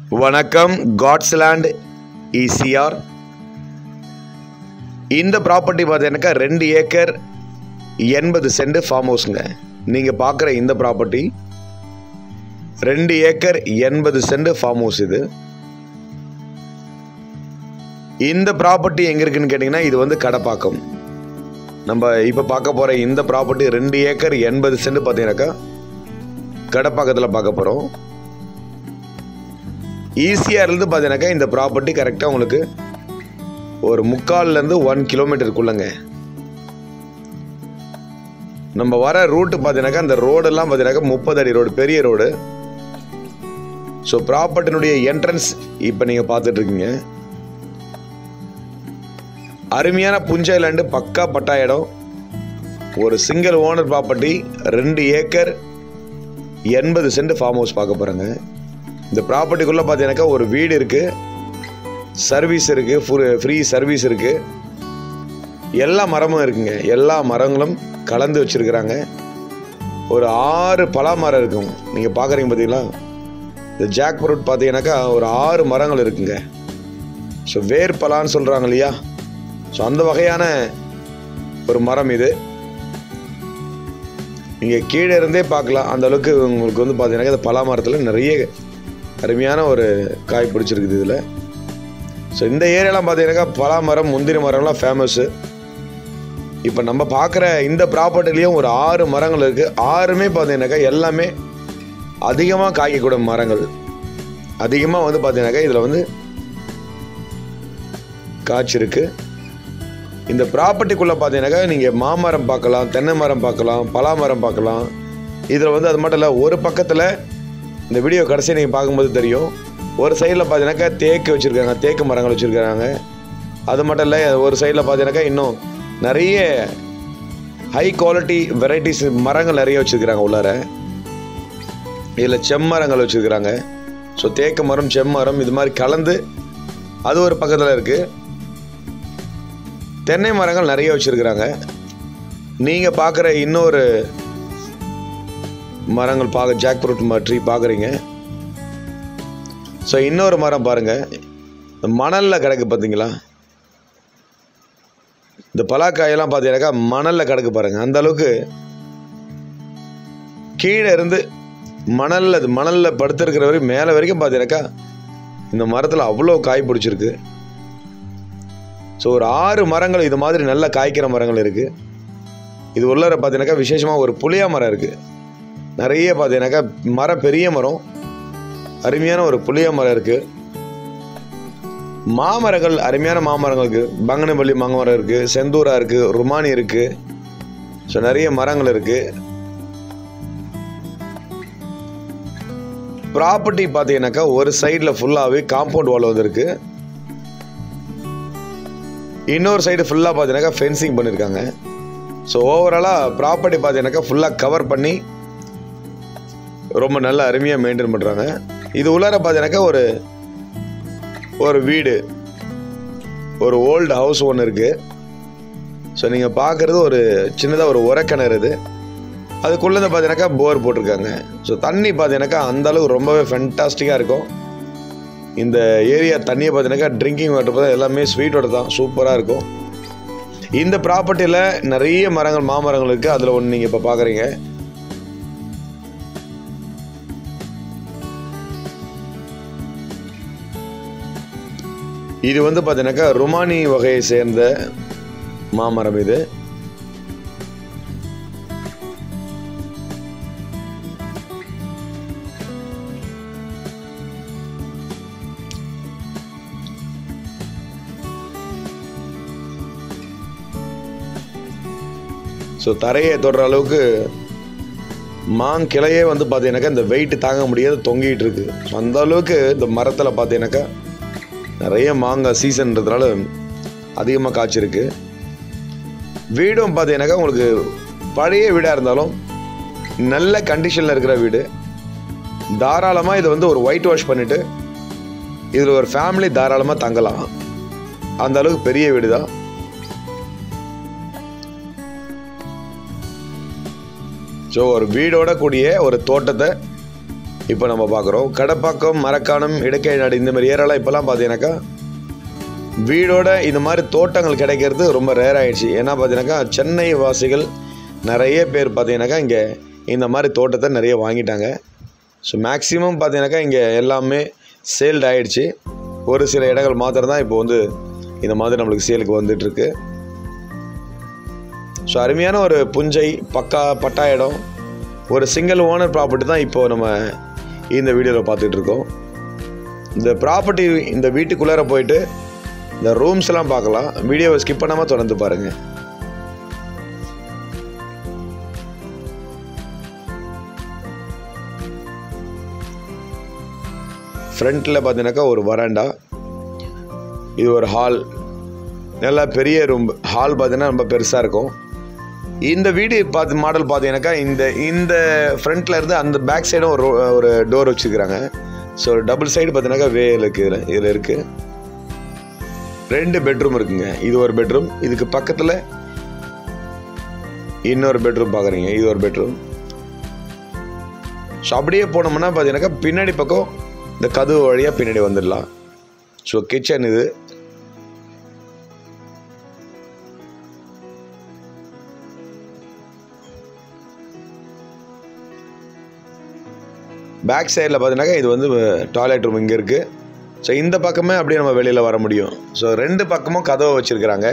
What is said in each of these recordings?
வணக்கம் காட்ஸ்லேண்ட் இசிஆர் இந்த ப்ராப்பர்ட்டி பார்த்தீங்கன்னாக்கா ரெண்டு ஏக்கர் எண்பது சென்ட் ஃபார்ம் ஹவுஸுங்க நீங்கள் பார்க்குற இந்த ப்ராப்பர்ட்டி ரெண்டு ஏக்கர் எண்பது சென்ட் ஃபார்ம் ஹவுஸ் இது இந்த ப்ராப்பர்ட்டி எங்கே இருக்குன்னு கேட்டிங்கன்னா இது வந்து கடப்பாக்கம் நம்ம இப்போ பார்க்க போகிற இந்த ப்ராப்பர்ட்டி ரெண்டு ஏக்கர் எண்பது சென்ட் பார்த்தீங்கன்னாக்கா கடப்பாக்கத்தில் பார்க்க போகிறோம் ஈஸியாக இருந்து பார்த்தீங்கன்னாக்கா இந்த ப்ராப்பர்ட்டி கரெக்டாக உங்களுக்கு ஒரு முக்கால்லேருந்து ஒன் கிலோமீட்டருக்குள்ளங்க நம்ம வர ரூட்டு பார்த்தீங்கன்னாக்கா அந்த ரோடெல்லாம் பார்த்தீங்கன்னாக்கா முப்பது அடி ரோடு பெரிய ரோடு ஸோ ப்ராப்பர்ட்டினுடைய என்ட்ரன்ஸ் இப்போ நீங்கள் பார்த்துட்டு இருக்கீங்க அருமையான புஞ்சை லேண்டு பக்கா பட்டா இடம் ஒரு சிங்கிள் ஓனர் ப்ராப்பர்ட்டி ரெண்டு ஏக்கர் எண்பது சென்ட் ஃபார்ம் ஹவுஸ் பார்க்க போகிறேங்க இந்த ப்ராப்பர்ட்டிக்குள்ளே பார்த்தீங்கன்னாக்கா ஒரு வீடு இருக்குது சர்வீஸ் இருக்குது ஃப்ரீ சர்வீஸ் இருக்குது எல்லா மரமும் இருக்குங்க எல்லா மரங்களும் கலந்து வச்சுருக்குறாங்க ஒரு ஆறு பலா மரம் இருக்கும் நீங்கள் பார்க்குறீங்க பார்த்தீங்களா இந்த ஜாக் ஃப்ரூட் பார்த்தீங்கன்னாக்கா ஒரு ஆறு மரங்கள் இருக்குங்க ஸோ வேர் பலான்னு சொல்கிறாங்க இல்லையா ஸோ அந்த வகையான ஒரு மரம் இது நீங்கள் கீழே இருந்தே பார்க்கலாம் அந்த அளவுக்கு உங்களுக்கு வந்து பார்த்தீங்கன்னா இந்த பலா மரத்தில் நிறைய அருமையான ஒரு காய் பிடிச்சிருக்குது இதில் ஸோ இந்த ஏரியாலாம் பார்த்தீங்கன்னாக்கா பலா மரம் முந்திரி மரம்லாம் ஃபேமஸ்ஸு இப்போ நம்ம பார்க்குற இந்த ப்ராப்பர்ட்டிலையும் ஒரு ஆறு மரங்கள் இருக்குது ஆறுமே பார்த்தீங்கன்னாக்கா எல்லாமே அதிகமாக காய்க்கக்கூடிய மரங்கள் அதிகமாக வந்து பார்த்தீங்கன்னாக்கா இதில் வந்து காய்ச்சிருக்கு இந்த ப்ராப்பர்ட்டிக்குள்ளே பார்த்தீங்கன்னாக்கா நீங்கள் மாமரம் பார்க்கலாம் தென்னை மரம் பார்க்கலாம் பலா மரம் பார்க்கலாம் இதில் வந்து அது மட்டும் இல்லை ஒரு பக்கத்தில் இந்த வீடியோ கடைசியாக நீங்கள் பார்க்கும்போது தெரியும் ஒரு சைடில் பார்த்தீங்கன்னாக்கா தேக்கு வச்சுருக்காங்க தேக்கு மரங்கள் வச்சுருக்காங்க அது மட்டும் இல்லை ஒரு சைடில் பார்த்தீங்கன்னாக்கா இன்னும் நிறைய ஹை குவாலிட்டி வெரைட்டிஸ் மரங்கள் நிறைய வச்சுருக்கிறாங்க உள்ளார இதில் செம்மரங்கள் வச்சுருக்கிறாங்க ஸோ தேக்கு மரம் செம்மரம் இது மாதிரி கலந்து அது ஒரு பக்கத்தில் இருக்குது தென்னை மரங்கள் நிறைய வச்சுருக்கிறாங்க நீங்கள் பார்க்குற இன்னொரு மரங்கள் பார்க்க ஜாக் ஃப்ரூட் ட்ரீ பார்க்குறீங்க ஸோ இன்னொரு மரம் பாருங்கள் இந்த மணலில் கிடக்கு பார்த்தீங்களா இந்த பலாக்காயெல்லாம் பார்த்தீங்கன்னாக்கா மணலில் கிடக்கு பாருங்கள் அந்த அளவுக்கு கீழே இருந்து மணலில் அது மணலில் படுத்திருக்கிற வரைக்கும் மேலே வரைக்கும் பார்த்தீங்கன்னாக்கா இந்த மரத்தில் அவ்வளோ காய் பிடிச்சிருக்கு ஸோ ஒரு ஆறு மரங்கள் இது மாதிரி நல்ல காய்க்கிற மரங்கள் இருக்குது இது உள்ளர பார்த்தீங்கன்னாக்கா விசேஷமாக ஒரு புளியா மரம் இருக்குது நிறைய பார்த்தீங்கன்னாக்கா மரம் பெரிய மரம் அருமையான ஒரு புளிய மரம் இருக்குது மாமரங்கள் அருமையான மாமரங்கள் இருக்குது பங்கனப்பள்ளி மாமரம் இருக்குது செந்தூரா இருக்குது ருமானி இருக்குது ஸோ நிறைய மரங்கள் இருக்குது ப்ராப்பர்ட்டி பார்த்தீங்கன்னாக்கா ஒரு சைடில் ஃபுல்லாகவே காம்பவுண்ட் வால் வந்துருக்கு இன்னொரு சைடு ஃபுல்லாக பார்த்தீங்கன்னாக்கா ஃபென்சிங் பண்ணியிருக்காங்க ஸோ ஓவராலாக ப்ராப்பர்ட்டி பார்த்தீங்கன்னாக்கா ஃபுல்லாக கவர் பண்ணி ரொம்ப நல்ல அருமையாக மெயின்டைன் பண்ணுறாங்க இது உள்ளார பார்த்தீங்கன்னாக்கா ஒரு ஒரு வீடு ஒரு ஓல்டு ஹவுஸ் ஒன்று இருக்குது ஸோ நீங்கள் பார்க்குறது ஒரு சின்னதாக ஒரு உரக்கிணறு இது அதுக்குள்ளே பார்த்தீங்கன்னாக்கா போர் போட்டிருக்காங்க ஸோ தண்ணி பார்த்தீங்கன்னாக்கா அந்தளவுக்கு ரொம்பவே ஃபென்டாஸ்டிக்காக இருக்கும் இந்த ஏரியா தண்ணியை பார்த்தீங்கன்னாக்கா ட்ரிங்கிங் வாட்டர் பார்த்தா எல்லாமே ஸ்வீட் வாட்டர் தான் சூப்பராக இருக்கும் இந்த ப்ராப்பர்ட்டியில் நிறைய மரங்கள் மாமரங்கள் இருக்குது அதில் ஒன்று நீங்கள் இப்போ பார்க்குறீங்க இது வந்து பார்த்தீங்கன்னாக்கா ருமானி வகையை சேர்ந்த மாமரம் இது ஸோ தரையை தொடுற அளவுக்கு மாங்கிளையே வந்து பார்த்தீங்கன்னாக்கா இந்த வெயிட் தாங்க முடியாத தொங்கிட்டு இருக்கு ஸோ அந்த அளவுக்கு இந்த மரத்தில் பார்த்தீங்கன்னாக்கா நிறைய மாங்காய் சீசன்றதுனால அதிகமாக காய்ச்சிருக்கு வீடும் பார்த்தீங்கன்னாக்கா உங்களுக்கு பழைய வீடாக இருந்தாலும் நல்ல கண்டிஷனில் இருக்கிற வீடு தாராளமாக இதை வந்து ஒரு ஒயிட் வாஷ் பண்ணிவிட்டு இதில் ஒரு ஃபேமிலி தாராளமாக தங்கலாம் அந்த அளவுக்கு பெரிய வீடு தான் ஸோ ஒரு வீடோட கூடிய ஒரு தோட்டத்தை இப்போ நம்ம பார்க்குறோம் கடப்பாக்கம் மரக்காணம் இடக்கை நாடு இந்த மாதிரி ஏரியாலாம் இப்போலாம் பார்த்தீங்கன்னாக்கா வீடோட இந்த மாதிரி தோட்டங்கள் கிடைக்கிறது ரொம்ப ரேர் ஆயிடுச்சு ஏன்னா பார்த்தீங்கன்னாக்கா சென்னை வாசிகள் நிறைய பேர் பார்த்தீங்கன்னாக்கா இங்கே இந்த மாதிரி தோட்டத்தை நிறைய வாங்கிட்டாங்க ஸோ மேக்ஸிமம் பார்த்தீங்கன்னாக்கா இங்கே எல்லாமே சேல்ட் ஆயிடுச்சு ஒரு சில இடங்கள் மாத்திரம் தான் இப்போ வந்து இந்த மாதிரி நம்மளுக்கு சேலுக்கு வந்துட்டுருக்கு ஸோ அருமையான ஒரு புஞ்சை பக்கா பட்டா இடம் ஒரு சிங்கிள் ஓனர் ப்ராப்பர்ட்டி தான் இப்போது நம்ம இந்த வீடியோவில் பார்த்துட்டு இருக்கோம் இந்த ப்ராப்பர்ட்டி இந்த வீட்டுக்குள்ளார போயிட்டு இந்த ரூம்ஸ் எல்லாம் பார்க்கலாம் வீடியோவை ஸ்கிப் பண்ணாமல் தொடர்ந்து பாருங்கள் ஃப்ரண்ட்டில் பார்த்தீங்கன்னாக்கா ஒரு வராண்டா இது ஒரு ஹால் நல்லா பெரிய ரூம் ஹால் பார்த்தீங்கன்னா ரொம்ப பெருசாக இருக்கும் இந்த வீடு பார்த்து மாடல் பார்த்தீங்கன்னாக்கா இந்த இந்த ஃப்ரண்ட்டில் இருந்து அந்த பேக் சைடும் ஒரு ro- ஒரு டோர் வச்சுருக்கிறாங்க ஸோ டபுள் சைடு பார்த்தீங்கன்னாக்கா வேல் இருக்குது இதில் இருக்குது ரெண்டு பெட்ரூம் இருக்குங்க இது ஒரு பெட்ரூம் இதுக்கு பக்கத்தில் இன்னொரு பெட்ரூம் பார்க்குறீங்க இது ஒரு பெட்ரூம் ஸோ அப்படியே போனோம்னா பார்த்தீங்கன்னாக்கா பின்னாடி பக்கம் இந்த கதவு வழியாக பின்னாடி வந்துடலாம் ஸோ கிச்சன் இது பேக் சைடில் பார்த்தீங்கன்னாக்கா இது வந்து டாய்லெட் ரூம் இங்கே இருக்குது ஸோ இந்த பக்கமே அப்படியே நம்ம வெளியில் வர முடியும் ஸோ ரெண்டு பக்கமும் கதவை வச்சுருக்கிறாங்க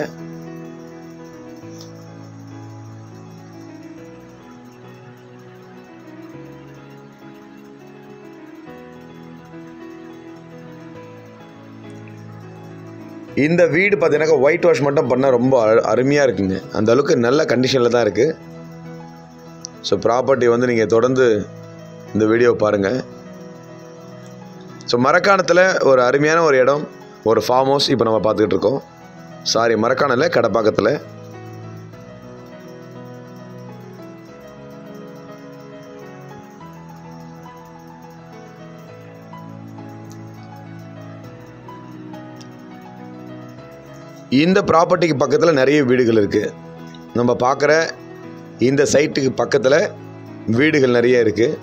இந்த வீடு பார்த்தீங்கன்னாக்கா ஒயிட் வாஷ் மட்டும் பண்ணால் ரொம்ப அரு- அருமையாக இருக்குங்க அந்த அளவுக்கு நல்ல கண்டிஷனில் தான் இருக்குது ஸோ ப்ராப்பர்ட்டி வந்து நீங்கள் தொடர்ந்து இந்த வீடியோ பாருங்கள் ஸோ மரக்காணத்தில் ஒரு அருமையான ஒரு இடம் ஒரு ஃபார்ம் ஹவுஸ் இப்போ நம்ம பார்த்துக்கிட்டு இருக்கோம் சாரி மரக்காணத்தில் கடப்பாக்கத்தில் இந்த ப்ராப்பர்ட்டிக்கு பக்கத்தில் நிறைய வீடுகள் இருக்குது நம்ம பார்க்குற இந்த சைட்டுக்கு பக்கத்தில் வீடுகள் நிறைய இருக்குது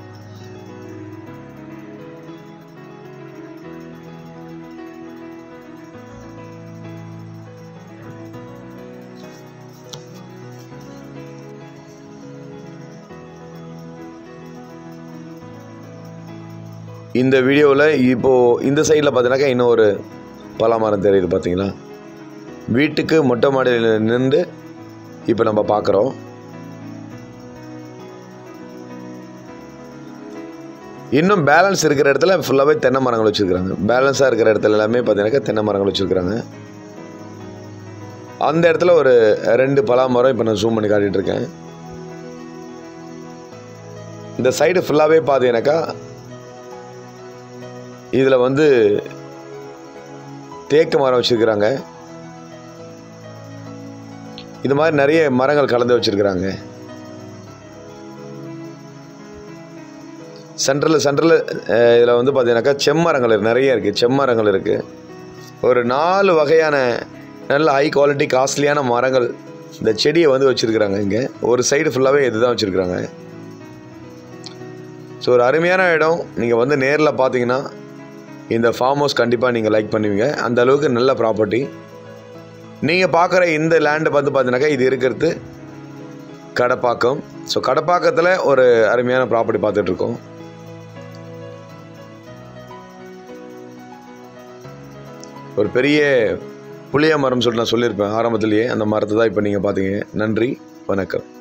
இந்த வீடியோவில் இப்போது இந்த சைடில் பார்த்தீங்கன்னாக்கா இன்னும் ஒரு பலாமரம் தெரியுது பார்த்தீங்களா வீட்டுக்கு மொட்டை மாடியில் நின்று இப்போ நம்ம பார்க்குறோம் இன்னும் பேலன்ஸ் இருக்கிற இடத்துல ஃபுல்லாகவே தென்னை மரங்கள் வச்சுருக்குறாங்க பேலன்ஸாக இருக்கிற இடத்துல எல்லாமே பார்த்தீங்கன்னாக்கா தென்னை மரங்கள் வச்சுருக்குறாங்க அந்த இடத்துல ஒரு ரெண்டு பலா மரம் இப்போ நான் ஜூம் பண்ணி காட்டிகிட்டு இருக்கேன் இந்த சைடு ஃபுல்லாகவே பார்த்தீங்கன்னாக்கா இதில் வந்து தேக்கு மரம் வச்சுருக்குறாங்க இது மாதிரி நிறைய மரங்கள் கலந்து வச்சுருக்குறாங்க சென்ட்ரலில் சென்ட்ரலில் இதில் வந்து பார்த்தீங்கன்னாக்கா செம்மரங்கள் இருக்கு- நிறைய இருக்குது செம்மரங்கள் இருக்குது ஒரு நாலு வகையான நல்ல ஹை குவாலிட்டி காஸ்ட்லியான மரங்கள் இந்த செடியை வந்து வச்சுருக்குறாங்க இங்கே ஒரு சைடு ஃபுல்லாகவே இதுதான் வச்சுருக்குறாங்க ஸோ ஒரு அருமையான இடம் நீங்கள் வந்து நேரில் பார்த்தீங்கன்னா இந்த ஃபார்ம் ஹவுஸ் கண்டிப்பாக நீங்கள் லைக் பண்ணுவீங்க அந்த அளவுக்கு நல்ல ப்ராப்பர்ட்டி நீங்கள் பார்க்குற இந்த லேண்டு வந்து பார்த்தீங்கன்னாக்கா இது இருக்கிறது கடப்பாக்கம் ஸோ கடப்பாக்கத்தில் ஒரு அருமையான ப்ராப்பர்ட்டி பார்த்துட்ருக்கோம் ஒரு பெரிய புளிய மரம் சொல்லிட்டு நான் சொல்லியிருப்பேன் ஆரம்பத்திலேயே அந்த மரத்தை தான் இப்போ நீங்கள் பார்த்தீங்க நன்றி வணக்கம்